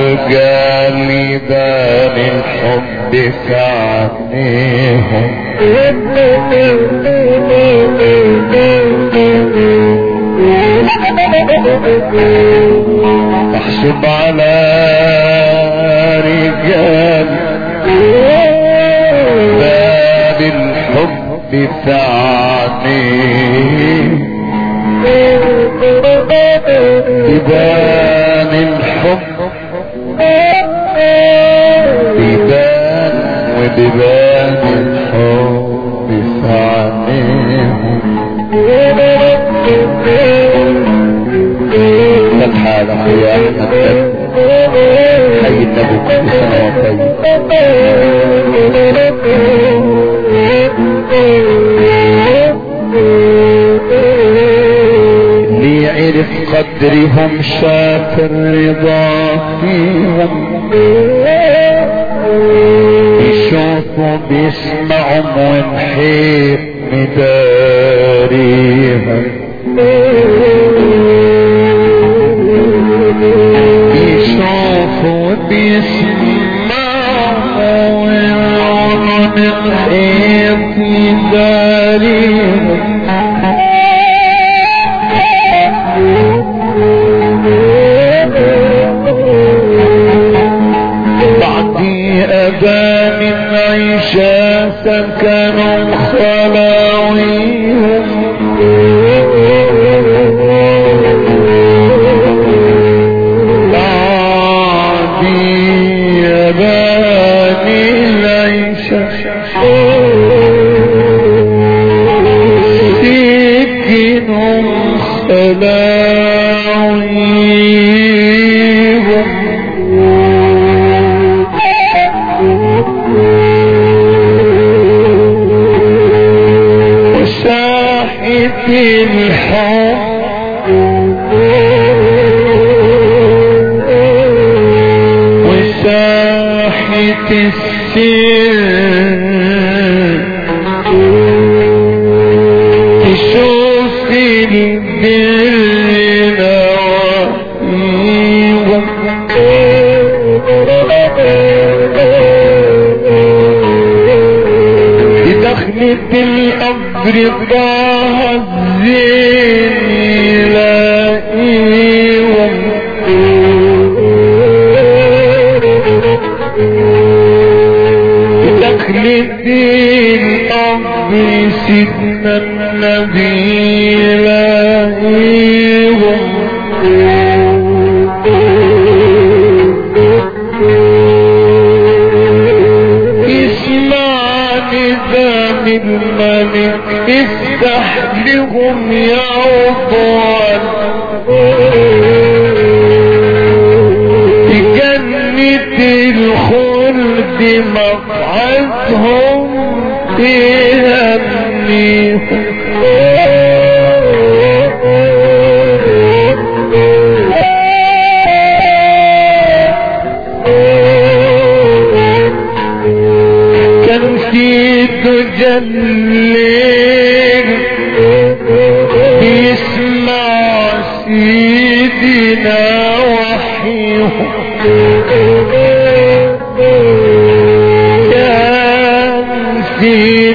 الجالي بان الحب في عينيهم احسب على رجال باب الحب في عينيهم بيبان الحب بيبان وبيبان الحب في عينيهم فتحة على يا احمد حي النبي كل سنة وطيب اللي عرف قدرهم شاف الرضا فيهم بيشوفوا بيسمعوا ونحيط مداريهم بيشوفوا بيسمعوا ونحيط مداريهم بعدي أبا من عيشة سكنوا خلاويهم بعدي أبا من عيشة سكنوا خلاويهم وساحة الحب وساحة السر تشوف البر بدخلة القبر ضاع الزين يلاقيهم بدخلة القبر سيدنا النبي يلاقيهم اسمع نظام الملك افتح لهم يا عطوان جنة الخلد مقعدهم كان في تجلل بيسمع سيدنا وحيه كان في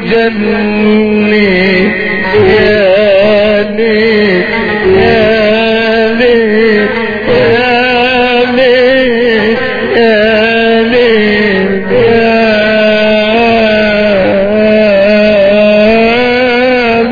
تجلي يا ليل يا ليل يا ليل يا ليل يا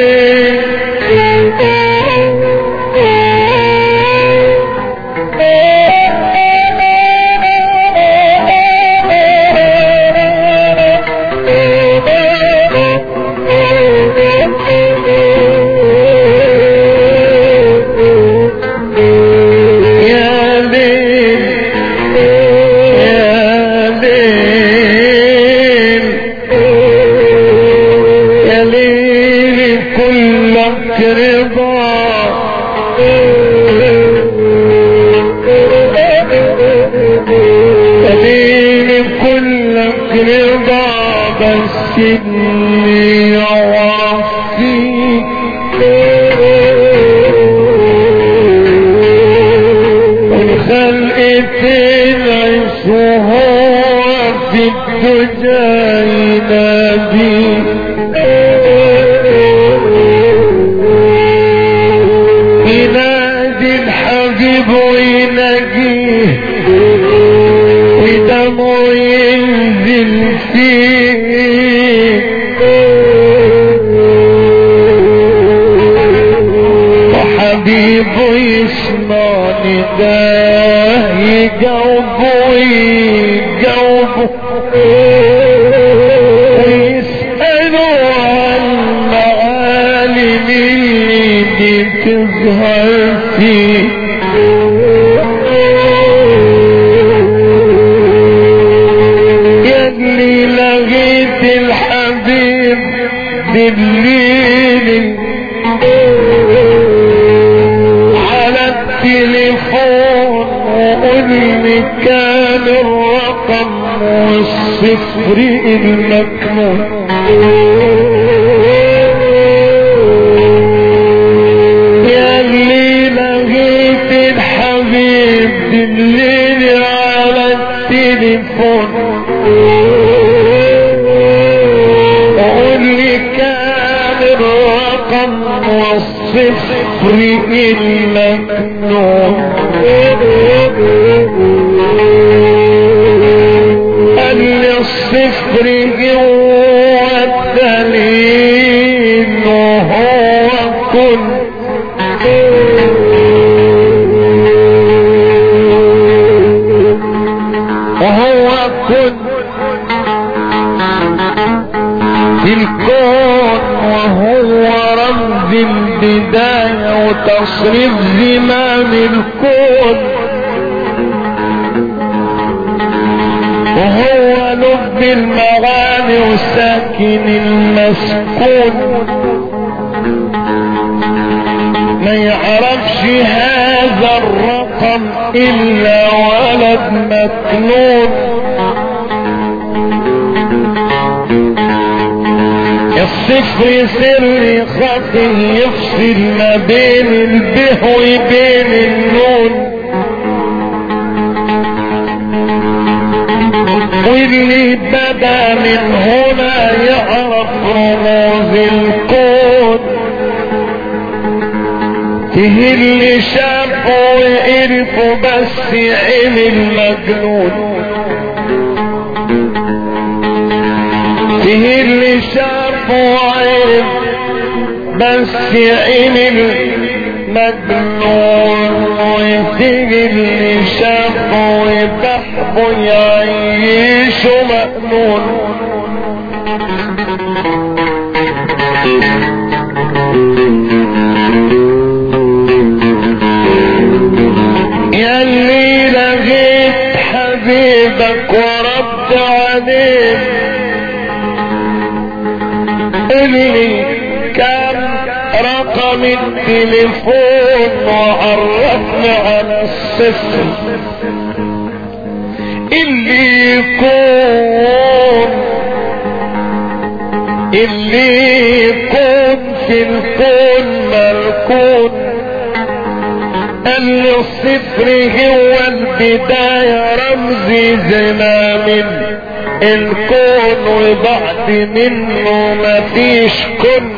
يا ليل يا ليل يا ليل كلك رضا يا ليل كلك رضا بس اللي يعافيك والخلق العيش وهو في الدجى ينادي ينادي الحبيب ويناجيه ودمه ينزل فيه وحبيبه يسمع نداه يجاوبه ويجاوبه ويسأله عن معالم اللي بتظهر فيه يلي لغيت الحبيب بالليل على التليفون وقول لي كان الرقم والصفر المكنون يا اللي لغيت الحبيب بالليل على التليفون وقول لي كان الرقم والصفر المكنون قال لي الصفر هو الدليل وهو كل وهو كل في الكون وهو رمز البداية وتصريف زمام الكون وهو لب المغاني وساكن المسكون ما يعرفش هذا الرقم إلا ولد مكنون الصفر سر خطي يفصل ما بين البه وبين النون واللي بدا من هنا يعرف رموز الكون فيه اللي شافه وعرفه بس عين المجنون فيه اللي شافه وعرف بس عين المجنون وفيه اللي شافه وبحبه يعيشه مأمون ياللي لغيت حبيبك ورد عليه قولي كم رقم التليفون وعرفنا على الصفر اللي يكون اللي يكون في الكون مركون قال له الصفر هو البداية رمزي زمام الكون وبعد منه مفيش كن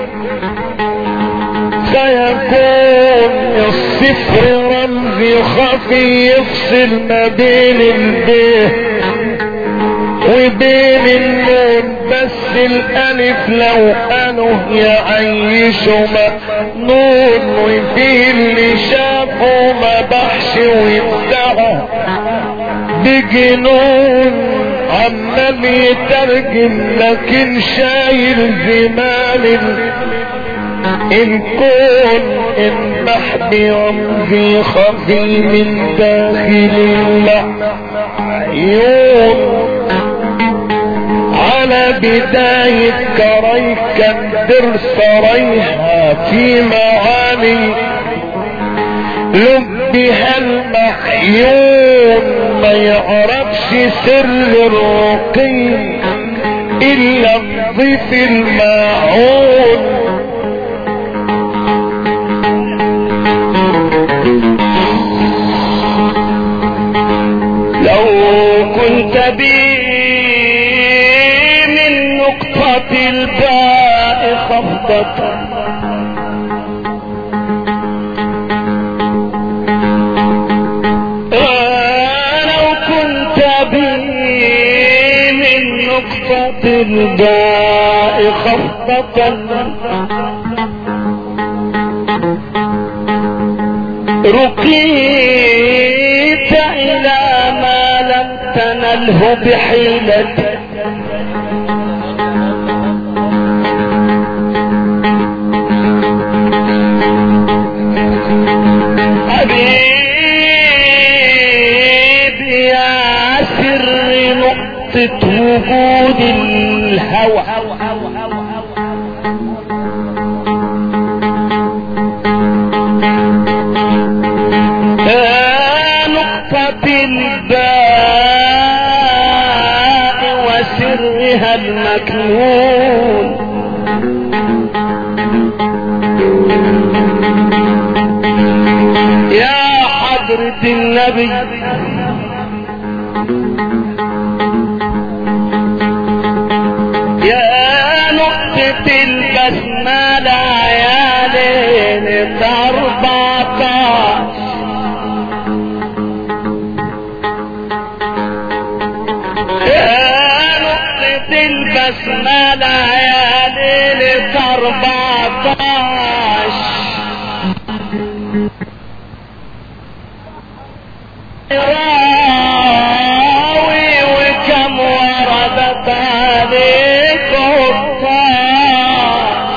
سيكون الصفر رمزي خفي يفصل ما بين البيه وبين النون بس الالف لو قالوا يعيشوا مأنون وفيه اللي شافوا ما بحش ويدعوا بجنون عمال يترجم لكن شايل زمان الكون انبح برمزي خفي من داخل العيون على بداية كري كدر سريها في معاني لبها المحيون ما يعرفش سر الرقي الا الضيف الماعون كنت بي من نقطة الباء خفضة لو كنت بي من نقطة الباء خفضة رقيت إلى ما لم تنله بحيلة حبيبي يا سر نقطة وجود الهوى نقطة الباء وسرها المكنون يا حضرة النبي يا نقطة البسملة يا ليلة أربعتاشر يا نقطة البسملة يا ليلة أربعتاشر راوي وكم وردت عليك الطاش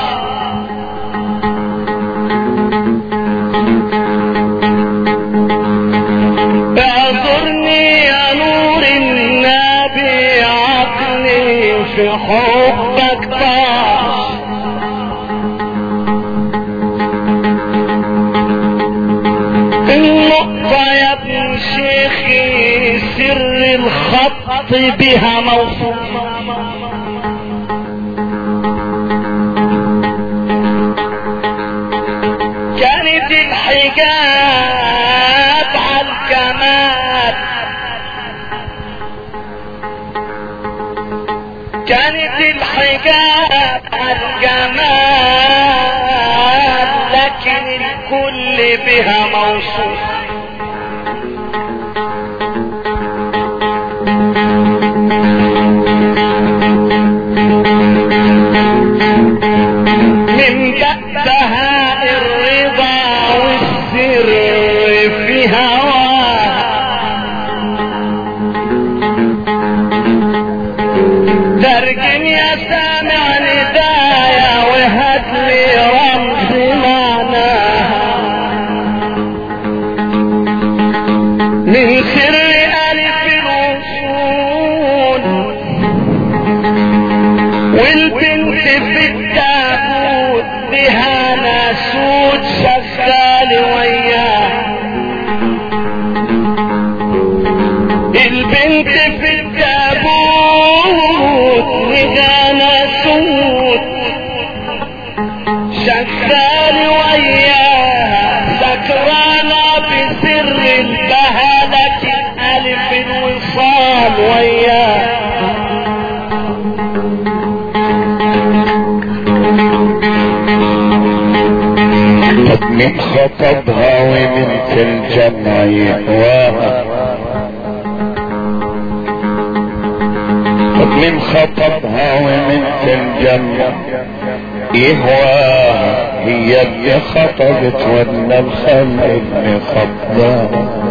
اعذرني يا نور النبي عقلي في حبك طاش النقطة يا ابن شيخي سر الخط بها موصول كانت الحجاب على الكمال كانت الحجاب على الجمال لكن الكل بها موصول من بأسها الرضا والسر في هواها ترجم يا سامع ندايا وهات لي رمز معناها من سر ألف الوصول والبنت في التابوت بها ناسوت شغال وياه البنت في التابوت بها ناسوت شغال وياها سكرانة بسر البهلة ألف الوصال وياها طب من خطبها وبنت الجنة يهواها طب من خطبها وبنت الجنة يهواها هي اللي خطبت ولا الخلق اللي خطبها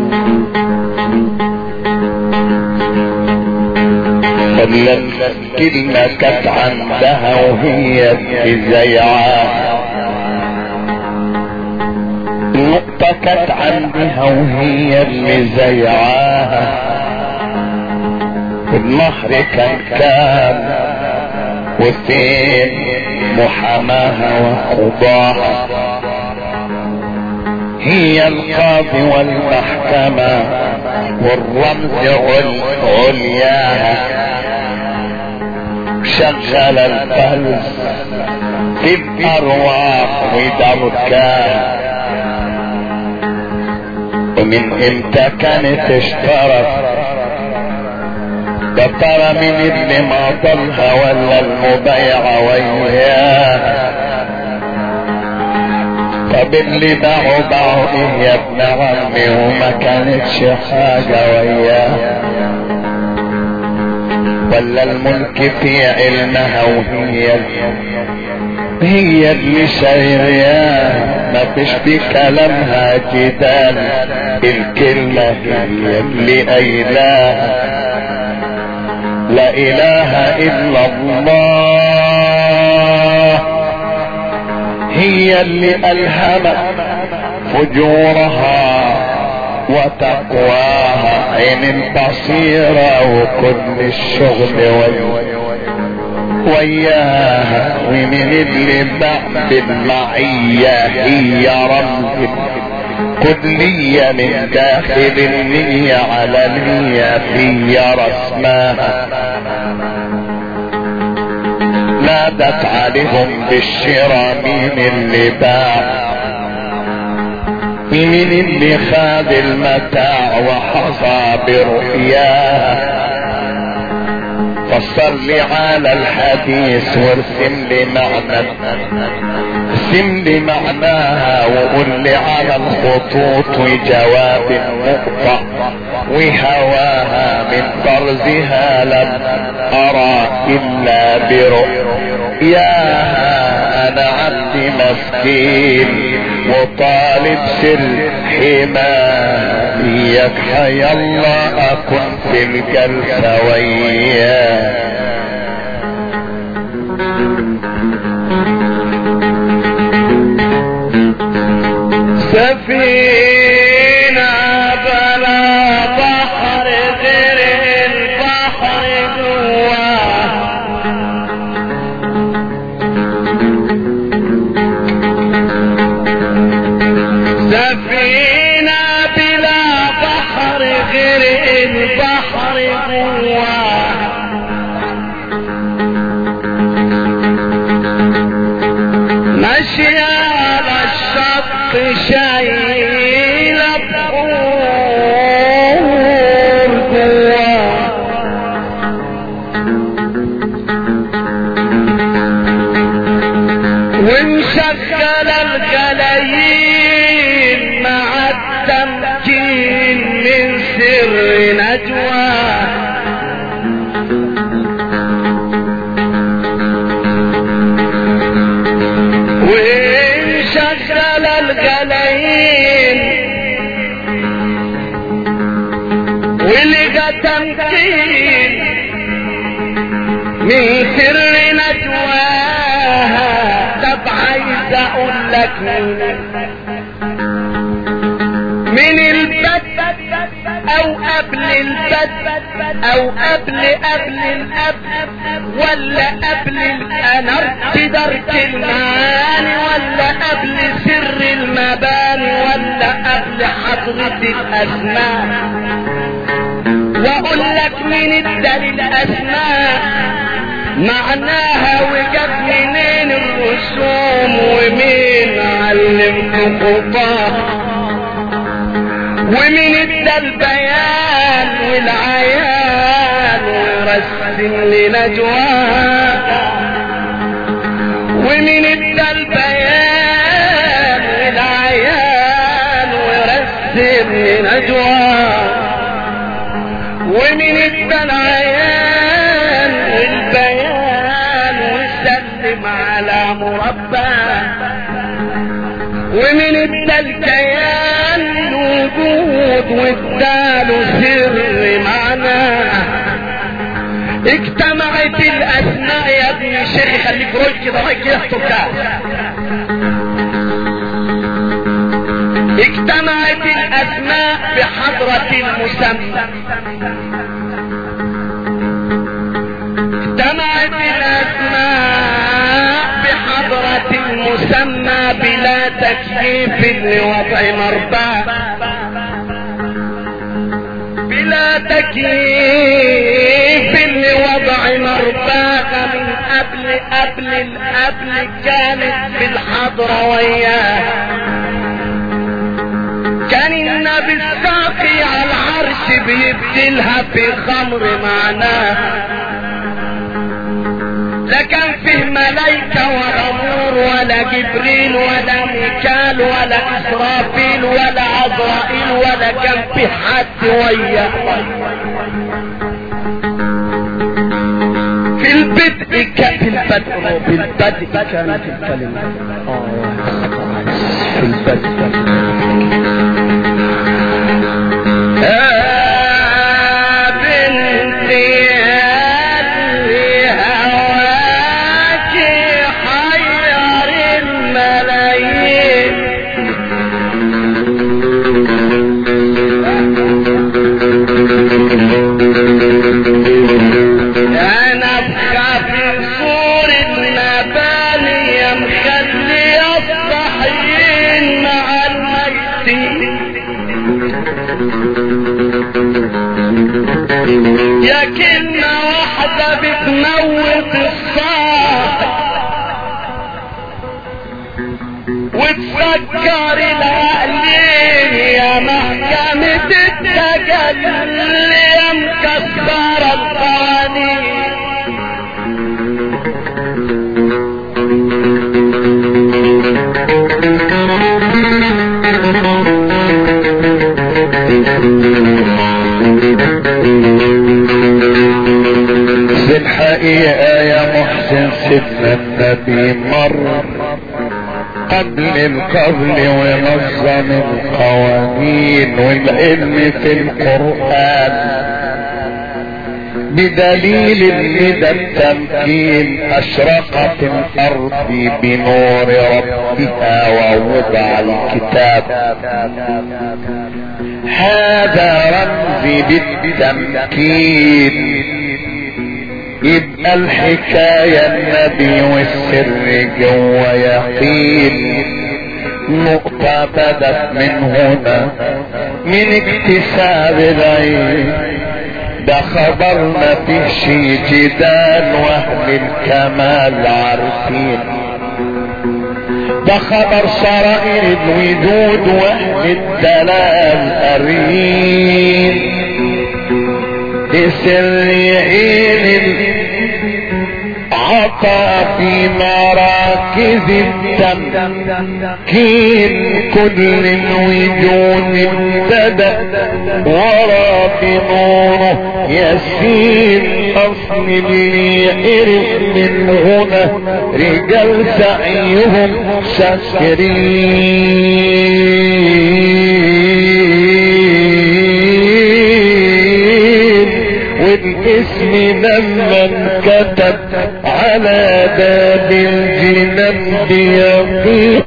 ولا الكلمة كانت عندها وهي اللي زيعاها النقطة كانت عندها وهي اللي زيعاها النهر كان كان وفين محاماها وقضاها هي القاضي والمحكمة والرمز عل علياها شغل الفلس في الأرواح ودركان ومن امتى كانت اشترت يا ترى مين اللي ما ضلها ولا المبايع وياها طب اللي باعوا باعوا ايه يا ابن عمي وما كانتش حاجة وياها ولا الملك في علمها وهي هي اللي شايرياه ما فيش في كلامها جدال الكلمة هي اللي قايلاها لا اله الا الله هي اللي الهمت فجورها وتقواها عين البصيرة وكل الشغل وياها وياها ومن اللي بعد المعية هي رمز كلية من داخل النية على النية في رسمها نادت عليهم بالشرى مين اللي باع مين اللي خاد المتاع وحظى برؤياه فسر لي على الحديث وارسم لي معنى ارسم لي معناها وقول لي على الخطوط وجواب مقطع وهواها من طرزها لم ارى الا برؤياها انا عبد مسكين وطالب سر حمايك حي الله اكن في الجلسة وياه سفينة بلا بحر غير البحر جواه سفينة بلا بحر غير البحر جواه ماشية على الشط شايلة بحور جواه ومشغل الجلايين مع التمكين من سر نجواه وانشغل الجلايين ولقى تمكين من سر نجواها طب عايز اقول لك من البت او قبل البت او قبل قبل الاب ولا قبل انا درك المعاني ولا قبل سر المباني ولا قبل حضرة الاسماء واقول لك من الدليل الاسماء معناها وجاب منين الرسوم ومين علم خطاه ومن ادى البيان والعيان ورسم لنجواها ومن ادى البيان والعيان ورسم لنجواها ومن ادى العيان والبيان وسلم على مربى ومن ادى الكيان الوجود واداله سر معناه اجتمعت الاسماء يا ابن الشيخ خليك رول كده رايك كده تركها اجتمعت الاسماء بحضرة المسمى اجتمعت الاسماء بحضرة المسمى بلا تكييف لوضع مرباه بلا تكييف لوضع مرباه من قبل قبل القبل كانت في الحضرة وياه كان النبي الساقي على العرش حد بيبدلها في خمر معناه لا كان فيه ملايكة ولا نور ولا جبريل ولا ميكال ولا إسرافيل ولا عزرائيل ولا كان فيه حد وياه في البدء ك... في البدء في البدء كانت الكلمة في البدء آه بنتي هذه هواك حير الملايين انا ابقى في صور المباني يا مخلي الصحيين مع الميتين يا كلمة واحدة بتموت الصاحب وتفكر العقلين يا محكمة التجلي يا مكسرة القوانين في الحقيقة يا محسن سيدنا النبي مر قبل القبل ونظم القوانين والعلم في القرآن بدليل لدى التمكين اشرقت الارض بنور ربها ووضع الكتاب هذا رمز بالتمكين يبقى الحكاية النبي والسر جوا يقين نقطة بدت من هنا من اكتساب العين ده خبر ما فيش جدال واهل الكمال عارفين ده خبر سرائر الوجود واهل الدلال قاريين بسر عين عطى في مراكز التمكين كل الوجود ابتدأ ورا بنوره يسير اصل اللي عرف من هنا رجال سعيهم شاكرين والاسم لما انكتب على باب الجنان بيقين